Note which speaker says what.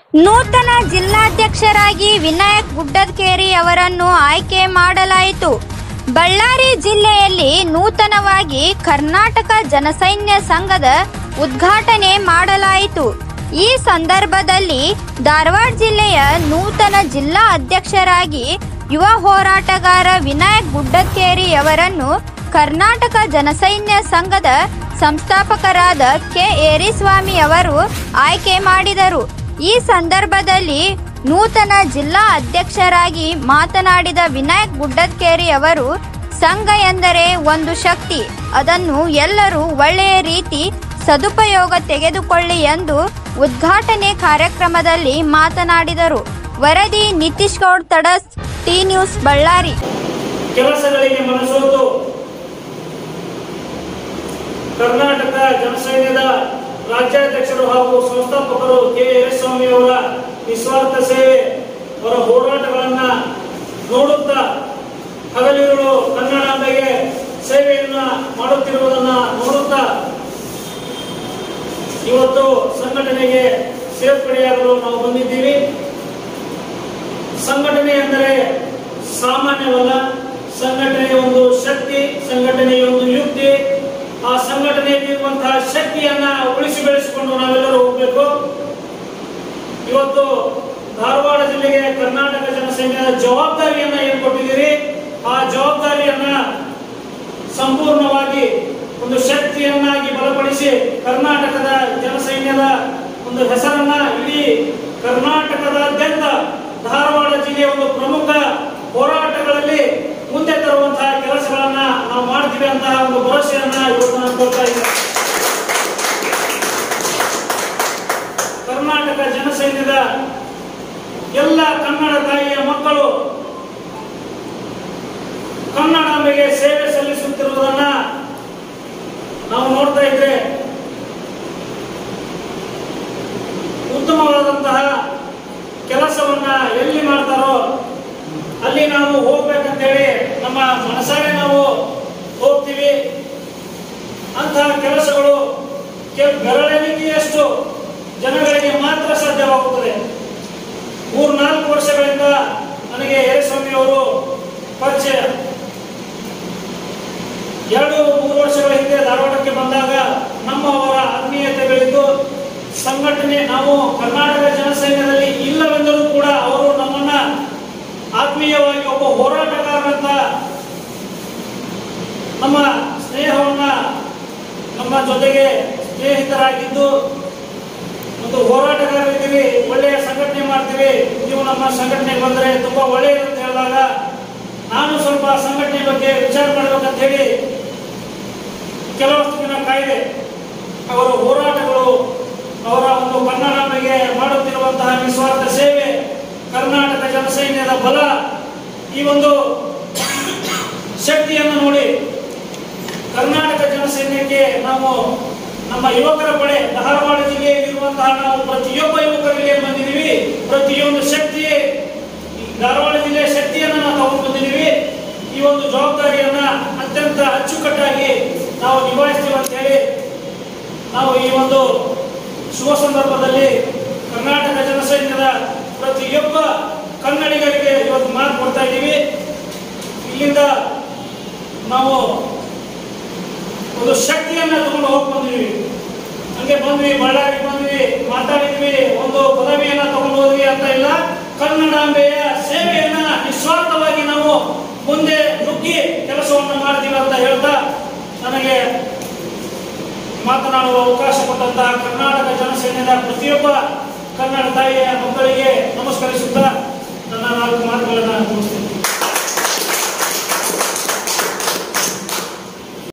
Speaker 1: ನೂತನ ಜಿಲ್ಲಾಧ್ಯಕ್ಷರಾಗಿ ವಿನಾಯಕ್ ಗುಡ್ಡದ್ಕೇರಿ ಅವರನ್ನು ಆಯ್ಕೆ ಮಾಡಲಾಯಿತು ಬಳ್ಳಾರಿ ಜಿಲ್ಲೆಯಲ್ಲಿ ನೂತನವಾಗಿ ಕರ್ನಾಟಕ ಜನಸೈನ್ಯ ಸಂಘದ ಉದ್ಘಾಟನೆ ಮಾಡಲಾಯಿತು ಈ ಸಂದರ್ಭದಲ್ಲಿ ಧಾರವಾಡ ಜಿಲ್ಲೆಯ ನೂತನ ಜಿಲ್ಲಾ ಅಧ್ಯಕ್ಷರಾಗಿ ಯುವ ಹೋರಾಟಗಾರ ವಿನಾಯಕ್ ಗುಡ್ಡದ್ಕೇರಿ ಅವರನ್ನು ಕರ್ನಾಟಕ ಜನಸೈನ್ಯ ಸಂಘದ ಸಂಸ್ಥಾಪಕರಾದ ಕೆ ಏರಿಸ್ವಾಮಿ ಅವರು ಆಯ್ಕೆ ಮಾಡಿದರು ಈ ಸಂದರ್ಭದಲ್ಲಿ ನೂತನ ಜಿಲ್ಲಾ ಅಧ್ಯಕ್ಷರಾಗಿ ಮಾತನಾಡಿದ ವಿನಾಯಕ್ ಗುಡ್ಡದ್ಕೇರಿ ಅವರು ಸಂಘ ಎಂದರೆ ಒಂದು ಶಕ್ತಿ ಅದನ್ನು ಎಲ್ಲರೂ ಒಳ್ಳೆಯ ರೀತಿ ಸದುಪಯೋಗ ತೆಗೆದುಕೊಳ್ಳಿ ಎಂದು ಉದ್ಘಾಟನೆ ಕಾರ್ಯಕ್ರಮದಲ್ಲಿ ಮಾತನಾಡಿದರು ವರದಿ ನಿತೀಶ್ ಗೌಡ್ ತಡಸ್ ಟಿ ನ್ಯೂಸ್ ಬಳ್ಳಾರಿ
Speaker 2: ಕೆಲಸಗಳಿಗೆ ಮನಸೋತು ಕರ್ನಾಟಕ ಜನಸೈನ್ಯದ ರಾಜ್ಯಾಧ್ಯಕ್ಷರು ಹಾಗೂ ಸಂಸ್ಥಾಪಕರು ಕೆ ಯರಸ್ವಾಮಿ ಅವರ ನಿಸ್ವಾರ್ಥ ಸೇವೆ ಅವರ ಹೋರಾಟಗಳನ್ನ ನೋಡುತ್ತಾ ಹಗಲಿರುಳು ಕನ್ನಡಾಂಬೆಗೆ ಸೇವೆಯನ್ನ ಮಾಡುತ್ತಿರುವುದನ್ನ ನೋಡುತ್ತಾ ಇವತ್ತು ಸಂಘಟನೆಗೆ ಸೇರ್ಪಡೆಯಾಗಲು ನಾವು ಬಂದಿದ್ದೀವಿ ಸಂಘಟನೆ ಎಂದರೆ ಸಾಮಾನ್ಯವಲ್ಲ ಸಂಘಟನೆಯ ಒಂದು ಶಕ್ತಿ ಸಂಘಟನೆಯ ಒಂದು ಯುಕ್ತಿ ಆ ಸಂಘಟನೆಯಲ್ಲಿರುವಂತಹ ಶಕ್ತಿಯನ್ನ ಉಳಿಸಿ ಬೆಳೆಸಿಕೊಂಡು ನಾವೆಲ್ಲರೂ ಹೋಗಬೇಕು ಇವತ್ತು ಧಾರವಾಡ ಜಿಲ್ಲೆಗೆ ಕರ್ನಾಟಕ ಜನಸಂಘದ ಜವಾಬ್ದಾರಿಯನ್ನ ಏನ್ ಕೊಟ್ಟಿದ್ದೀರಿ ಆ ಜವಾಬ್ದಾರಿಯನ್ನ ಸಂಪೂರ್ಣವಾಗಿ ಒಂದು ಶಕ್ತಿಯನ್ನಾಗಿ ಬಲಪಡಿಸಿ ಕರ್ನಾಟಕದ ಜನಸೈನ್ಯದ ಒಂದು ಹೆಸರನ್ನ ಇಡೀ ಕರ್ನಾಟಕದಾದ್ಯಂತ ಧಾರವಾಡ ಜಿಲ್ಲೆಯ ಒಂದು ಪ್ರಮುಖ ಹೋರಾಟಗಳಲ್ಲಿ ಮುಂದೆ ತರುವಂತಹ ಕೆಲಸಗಳನ್ನ ನಾವು ಮಾಡ್ತೀವಿ ಅಂತಹ ಒಂದು ಭರವಸೆಯನ್ನ ಇವತ್ತು ನಾನು ಕೊಡ್ತಾ ಇದ್ದೇನೆ ಕರ್ನಾಟಕ ಜನಸೈನ್ಯದ ಎಲ್ಲ ಕನ್ನಡ ತಾಯಿಯ ಮಕ್ಕಳು ಕನ್ನಡಾಂಬೆಗೆ ಸೇವೆ ಸಲ್ಲಿಸುತ್ತಿರುವುದನ್ನ ನಾವು ನೋಡ್ತಾ ಇದ್ರೆ ಉತ್ತಮವಾದಂತಹ ಕೆಲಸವನ್ನ ಎಲ್ಲಿ ಮಾಡ್ತಾರೋ ಅಲ್ಲಿ ನಾವು ಹೋಗ್ಬೇಕಂತೇಳಿ ನಮ್ಮ ಮನಸಾರೆ ನಾವು ಹೋಗ್ತೀವಿ ಅಂತಹ ಕೆಲಸಗಳು ಕೆಲ ಬೆರಳೆಣಿಕೆಯಷ್ಟು ಜನಗಳಿಗೆ ಮಾತ್ರ ಸಾಧ್ಯವಾಗುತ್ತದೆ ಮೂರ್ನಾಲ್ಕು ವರ್ಷಗಳಿಂದ ನನಗೆ ಯರಸ್ವಾಮಿ ಅವರು ಪರಿಚಯ ಎರಡು ಮೂರು ವರ್ಷಗಳ ಹಿಂದೆ ಧಾರವಾಡಕ್ಕೆ ಬಂದಾಗ ನಮ್ಮ ಅವರ ಆತ್ಮೀಯತೆ ಬೆಳೆದು ಸಂಘಟನೆ ನಾವು ಕರ್ನಾಟಕ ಜನಸೈನ್ಯದಲ್ಲಿ ಇಲ್ಲವೆಂದರೂ ಕೂಡ ಅವರು ನಮ್ಮನ್ನ ಆತ್ಮೀಯವಾಗಿ ಒಬ್ಬ ಹೋರಾಟಗಾರರಂತ ನಮ್ಮ ಸ್ನೇಹವನ್ನ ನಮ್ಮ ಜೊತೆಗೆ ಸ್ನೇಹಿತರಾಗಿದ್ದು ಒಂದು ಹೋರಾಟಗಾರರಿದ್ದೀವಿ ಒಳ್ಳೆಯ ಸಂಘಟನೆ ಮಾಡ್ತೀವಿ ನೀವು ನಮ್ಮ ಸಂಘಟನೆಗೆ ಬಂದರೆ ತುಂಬಾ ಒಳ್ಳೆಯದು ಅಂತ ಹೇಳಿದಾಗ ನಾನು ಸ್ವಲ್ಪ ಸಂಘಟನೆ ಬಗ್ಗೆ ವಿಚಾರ ಮಾಡ್ಬೇಕಂತ ಹೇಳಿ ಕೆಲವಷ್ಟು ದಿನ ಕಾಯ್ದೆ ಅವರ ಹೋರಾಟಗಳು ಅವರ ಒಂದು ಕನ್ನಡಾಂಬೆಗೆ ಮಾಡುತ್ತಿರುವಂತಹ ನಿಸ್ವಾರ್ಥ ಸೇವೆ ಕರ್ನಾಟಕ ಜನಸೈನ್ಯದ ಬಲ ಈ ಒಂದು ಶಕ್ತಿಯನ್ನು ನೋಡಿ ಕರ್ನಾಟಕ ಜನಸೈನ್ಯಕ್ಕೆ ನಾವು ನಮ್ಮ ಯುವಕರ ಪಡೆ ಧಾರವಾಡ ಜಿಲ್ಲೆಯಲ್ಲಿರುವಂತಹ ನಾವು ಪ್ರತಿಯೊಬ್ಬ ಯುವಕರಿಗೆ ಬಂದಿದ್ದೀವಿ ಪ್ರತಿಯೊಂದು ಶಕ್ತಿ ಈ ಧಾರವಾಡ ಜಿಲ್ಲೆಯ ಶಕ್ತಿಯನ್ನು ನಾವು ತಗೊಂಡು ಬಂದಿದ್ದೀವಿ ಈ ಒಂದು ಜವಾಬ್ದಾರಿಯನ್ನ ಅತ್ಯಂತ ಅಚ್ಚುಕಟ್ಟಾಗಿ ನಾವು ನಿಭಾಯಿಸ್ತೀವಿ ಅಂತ ಹೇಳಿ ನಾವು ಈ ಒಂದು ಶುಭ ಸಂದರ್ಭದಲ್ಲಿ ಕರ್ನಾಟಕ ಜನಸೈನ್ಯದ ಪ್ರತಿಯೊಬ್ಬ ಕನ್ನಡಿಗರಿಗೆ ಇವತ್ತು ಮಾತು ಕೊಡ್ತಾ ಇದ್ದೀವಿ ಇಲ್ಲಿಂದ ನಾವು ಒಂದು ಶಕ್ತಿಯನ್ನ ತಗೊಂಡು ಹೋಗಿ ಬಂದಿವಿ ಹಂಗೆ ಬಂದ್ವಿ ಬಳ್ಳಾರಿ ಬಂದ್ವಿ ಮಾತಾಡಿದ್ವಿ ಒಂದು ಪದವಿಯನ್ನ ತಗೊಂಡು ಹೋದ್ವಿ ಅಂತ ಇಲ್ಲ ಕನ್ನಡಾಂಬೆಯ ಸೇವೆಯನ್ನ ನಿಸ್ವಾರ್ಥವಾಗಿ ನಾವು ಮುಂದೆ ನುಗ್ಗಿ ಕೆಲಸವನ್ನು ಮಾಡ್ತೀವಿ ಅಂತ ಹೇಳ್ತಾ ನನಗೆ ಮಾತನಾಡುವ ಅವಕಾಶ ಕೊಟ್ಟಂತಹ ಕರ್ನಾಟಕ ಜನಸೈನ್ಯದ ಪ್ರತಿಯೊಬ್ಬ ಕನ್ನಡ ತಾಯಿಯ